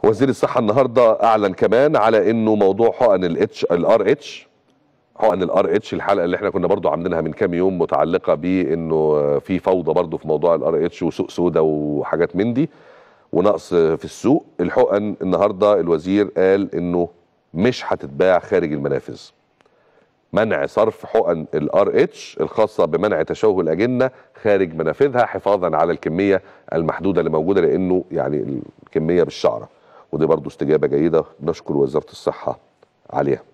وزير الصحه النهارده اعلن كمان على انه موضوع حقن الاتش الار اتش حقن الار اتش الحلقه اللي احنا كنا برضو عاملينها من كام يوم متعلقه بانه في فوضى برضو في موضوع الار اتش وسوق سودا وحاجات من دي ونقص في السوق الحقن النهارده الوزير قال انه مش هتتباع خارج المنافذ منع صرف حقن الار اتش الخاصه بمنع تشوه الاجنه خارج منافذها حفاظا على الكميه المحدوده اللي موجوده لانه يعني الكميه بالشعره ودي برضو استجابه جيده نشكر وزاره الصحه عليها